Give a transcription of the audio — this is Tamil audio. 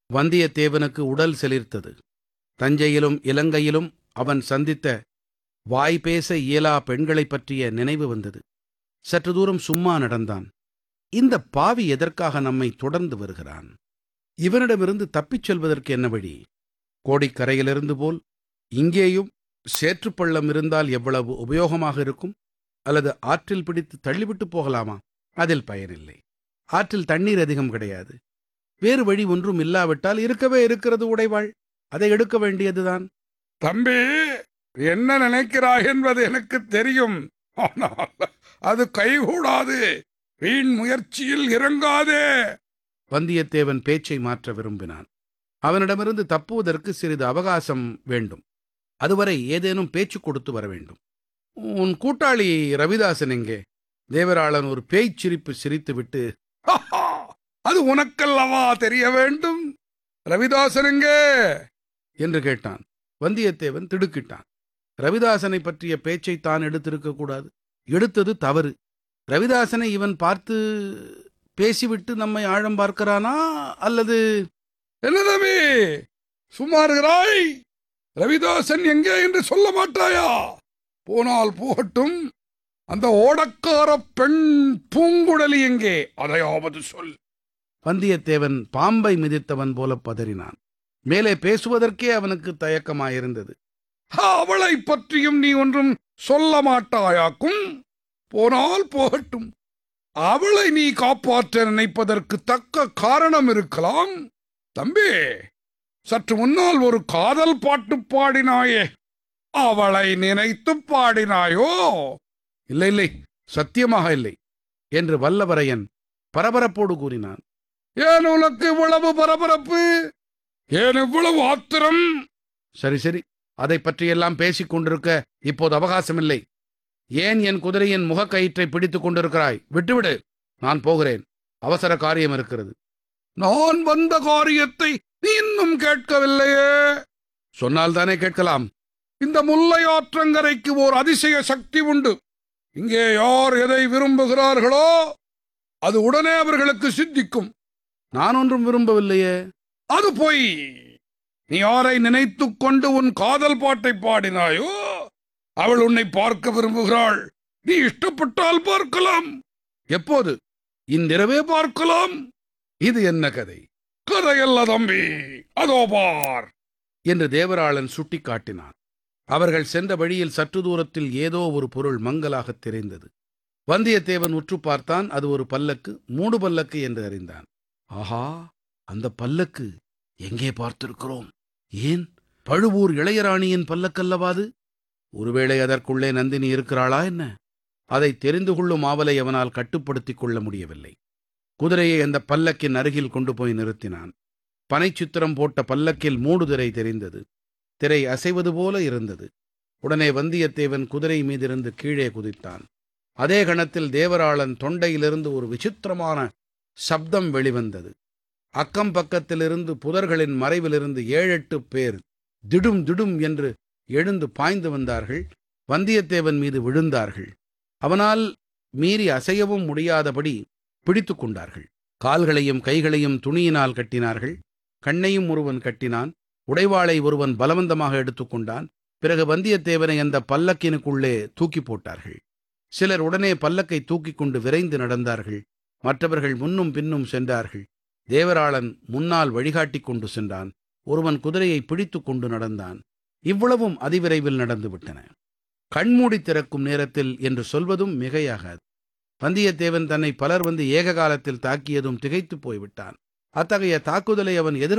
வந்தியத்தேவனுக்கு உடல் சிலிர்த்தது தஞ்சையிலும் இலங்கையிலும் அவன் சந்தித்த வாய் பேச இயலா பெண்களைப் பற்றிய நினைவு வந்தது சற்று தூரம் சும்மா நடந்தான் இந்த பாவி எதற்காக நம்மை தொடர்ந்து வருகிறான் இவனிடமிருந்து தப்பிச் செல்வதற்கு என்ன வழி கோடிக்கரையிலிருந்து போல் இங்கேயும் சேற்றுப்பள்ளம் இருந்தால் எவ்வளவு உபயோகமாக இருக்கும் அல்லது ஆற்றில் பிடித்து தள்ளிவிட்டு போகலாமா அதில் பயனில்லை ஆற்றில் தண்ணீர் அதிகம் கிடையாது வேறு வழி ஒன்றும் இல்லாவிட்டால் இருக்கவே இருக்கிறது உடைவாள் அதை எடுக்க வேண்டியதுதான் தம்பி என்ன நினைக்கிறாய் என்பது எனக்கு தெரியும் ஆனால் அது கைகூடாது வீண் முயற்சியில் இறங்காதே வந்தியத்தேவன் பேச்சை மாற்ற விரும்பினான் அவனிடமிருந்து தப்புவதற்கு சிறிது அவகாசம் வேண்டும் அதுவரை ஏதேனும் பேச்சு கொடுத்து வர வேண்டும் உன் கூட்டாளி ரவிதாசன் எங்கே தேவராளன் ஒரு பேய்ச் சிரிப்பு சிரித்துவிட்டு ஹஹா, அது உனக்கல்லவா தெரிய வேண்டும் ரவிதாசன் எங்கே என்று கேட்டான் வந்தியத்தேவன் திடுக்கிட்டான் ரவிதாசனை பற்றிய பேச்சை தான் எடுத்திருக்க கூடாது எடுத்தது தவறு ரவிதாசனை இவன் பார்த்து பேசிவிட்டு நம்மை ஆழம் பார்க்கிறானா அல்லது என்ன தம்பி சும்மா இருக்கிறாய் ரவிதாசன் எங்கே என்று சொல்ல மாட்டாயா போனால் போகட்டும் அந்த ஓடக்கார பெண் பூங்குழலி எங்கே அதையாவது சொல் வந்தியத்தேவன் பாம்பை மிதித்தவன் போல பதறினான் மேலே பேசுவதற்கே அவனுக்கு தயக்கமாயிருந்தது ஹா, அவளை பற்றியும் நீ ஒன்றும் சொல்ல மாட்டாயாக்கும் போனால் போகட்டும் அவளை நீ காப்பாற்ற நினைப்பதற்கு தக்க காரணம் இருக்கலாம் தம்பி சற்று முன்னால் ஒரு காதல் பாட்டு பாடினாயே அவளை நினைத்து பாடினாயோ இல்லை இல்லை சத்தியமாக இல்லை என்று வல்லவரையன் பரபரப்போடு கூறினான் ஏன் உனக்கு இவ்வளவு பரபரப்பு ஏன் இவ்வளவு ஆத்திரம் சரி சரி அதை பற்றியெல்லாம் பேசிக் கொண்டிருக்க இப்போது அவகாசமில்லை ஏன் என் குதிரையின் முகக்கயிற்றை பிடித்துக் கொண்டிருக்கிறாய் விட்டுவிடு நான் போகிறேன் அவசர காரியம் இருக்கிறது நான் வந்த காரியத்தை நீ இன்னும் கேட்கவில்லையே சொன்னால் தானே கேட்கலாம் இந்த முல்லை ஆற்றங்கரைக்கு ஓர் அதிசய சக்தி உண்டு இங்கே யார் எதை விரும்புகிறார்களோ அது உடனே அவர்களுக்கு சித்திக்கும் நான் ஒன்றும் விரும்பவில்லையே அது பொய் நீ யாரை நினைத்துக் கொண்டு உன் காதல் பாட்டை பாடினாயோ அவள் உன்னை பார்க்க விரும்புகிறாள் நீ இஷ்டப்பட்டால் பார்க்கலாம் எப்போது இன்றிரவே பார்க்கலாம் இது என்ன கதை கதையல்ல தம்பி அதோ பார் என்று தேவராளன் சுட்டிக்காட்டினான் அவர்கள் சென்ற வழியில் சற்று தூரத்தில் ஏதோ ஒரு பொருள் மங்கலாகத் தெரிந்தது வந்தியத்தேவன் உற்று பார்த்தான் அது ஒரு பல்லக்கு மூடு பல்லக்கு என்று அறிந்தான் ஆஹா அந்த பல்லக்கு எங்கே பார்த்திருக்கிறோம் ஏன் பழுவூர் இளையராணியின் பல்லக்கல்லவாது ஒருவேளை அதற்குள்ளே நந்தினி இருக்கிறாளா என்ன அதை தெரிந்து கொள்ளும் ஆவலை அவனால் கட்டுப்படுத்திக் கொள்ள முடியவில்லை குதிரையை அந்த பல்லக்கின் அருகில் கொண்டு போய் நிறுத்தினான் பனைச்சித்திரம் போட்ட பல்லக்கில் மூடுதிரை தெரிந்தது திரை அசைவது போல இருந்தது உடனே வந்தியத்தேவன் குதிரை மீதிருந்து கீழே குதித்தான் அதே கணத்தில் தேவராளன் தொண்டையிலிருந்து ஒரு விசித்திரமான சப்தம் வெளிவந்தது அக்கம் பக்கத்திலிருந்து புதர்களின் மறைவிலிருந்து ஏழெட்டு பேர் திடும் திடும் என்று எழுந்து பாய்ந்து வந்தார்கள் வந்தியத்தேவன் மீது விழுந்தார்கள் அவனால் மீறி அசையவும் முடியாதபடி பிடித்து கொண்டார்கள் கால்களையும் கைகளையும் துணியினால் கட்டினார்கள் கண்ணையும் ஒருவன் கட்டினான் உடைவாளை ஒருவன் பலவந்தமாக எடுத்துக்கொண்டான் பிறகு வந்தியத்தேவனை அந்த பல்லக்கினுக்குள்ளே தூக்கி போட்டார்கள் சிலர் உடனே பல்லக்கை தூக்கிக் கொண்டு விரைந்து நடந்தார்கள் மற்றவர்கள் முன்னும் பின்னும் சென்றார்கள் தேவராளன் முன்னால் வழிகாட்டிக் கொண்டு சென்றான் ஒருவன் குதிரையை பிடித்துக் கொண்டு நடந்தான் இவ்வளவும் அதிவிரைவில் நடந்துவிட்டன கண்மூடி திறக்கும் நேரத்தில் என்று சொல்வதும் மிகையாகாது வந்தியத்தேவன் தன்னை பலர் வந்து ஏக காலத்தில் தாக்கியதும் திகைத்துப் போய்விட்டான் அத்தகைய தாக்குதலை அவன் எதிர்